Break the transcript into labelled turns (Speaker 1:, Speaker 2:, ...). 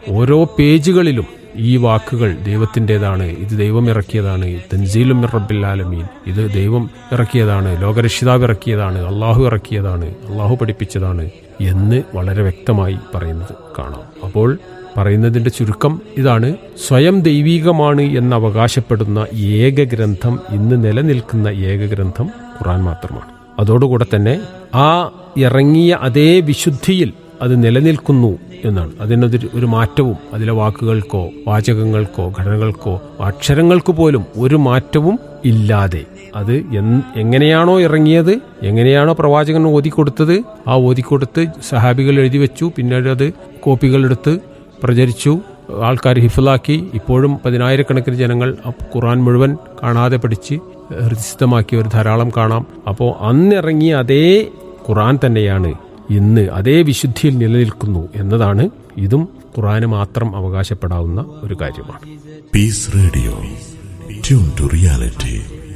Speaker 1: ഓരോ പേജുകളിലും ഈ വാക്കുകൾ ദൈവത്തിൻ്റെതാണ് ഇത് ദൈവം ഇറക്കിയതാണ് തൻസീലും റബ്ബിൽ ആലമീൻ ഇത് ദൈവം ഇറക്കിയതാണ് ലോകരക്ഷിതാവ് ഇറക്കിയതാണ് അള്ളാഹു ഇറക്കിയതാണ് അള്ളാഹു പഠിപ്പിച്ചതാണ് എന്ന് വളരെ വ്യക്തമായി പറയുന്നത് കാണാം അപ്പോൾ പറയുന്നതിന്റെ ചുരുക്കം ഇതാണ് സ്വയം ദൈവീകമാണ് എന്ന് അവകാശപ്പെടുന്ന ഏക ഗ്രന്ഥം ഇന്ന് നിലനിൽക്കുന്ന ഏക ഗ്രന്ഥം ഖുറാൻ മാത്രമാണ് അതോടുകൂടെ തന്നെ ആ ഇറങ്ങിയ അതേ വിശുദ്ധിയിൽ അത് നിലനിൽക്കുന്നു എന്നാണ് അതിനൊരു ഒരു മാറ്റവും അതിലെ വാക്കുകൾക്കോ വാചകങ്ങൾക്കോ ഘടനകൾക്കോ അക്ഷരങ്ങൾക്ക് പോലും ഒരു മാറ്റവും ഇല്ലാതെ അത് എൻ- എങ്ങനെയാണോ ഇറങ്ങിയത് എങ്ങനെയാണോ പ്രവാചകൻ ഓതിക്കൊടുത്തത് ആ ഓതിക്കൊടുത്ത് സഹാബികൾ എഴുതി വെച്ചു പിന്നീട് അത് കോപ്പികളെടുത്ത് പ്രചരിച്ചു ആൾക്കാർ ഹിഫിലാക്കി ഇപ്പോഴും പതിനായിരക്കണക്കിന് ജനങ്ങൾ ആ ഖുറാൻ മുഴുവൻ കാണാതെ പഠിച്ച് ഹൃദയസ്ഥമാക്കിയവർ ധാരാളം കാണാം അപ്പോൾ അന്നിറങ്ങിയ അതേ ഖുറാൻ തന്നെയാണ് ഇന്ന് അതേ വിശുദ്ധിയിൽ നിലനിൽക്കുന്നു എന്നതാണ് ഇതും ഖുറാന് മാത്രം അവകാശപ്പെടാവുന്ന ഒരു കാര്യമാണ്
Speaker 2: Peace Radio. Tune to reality.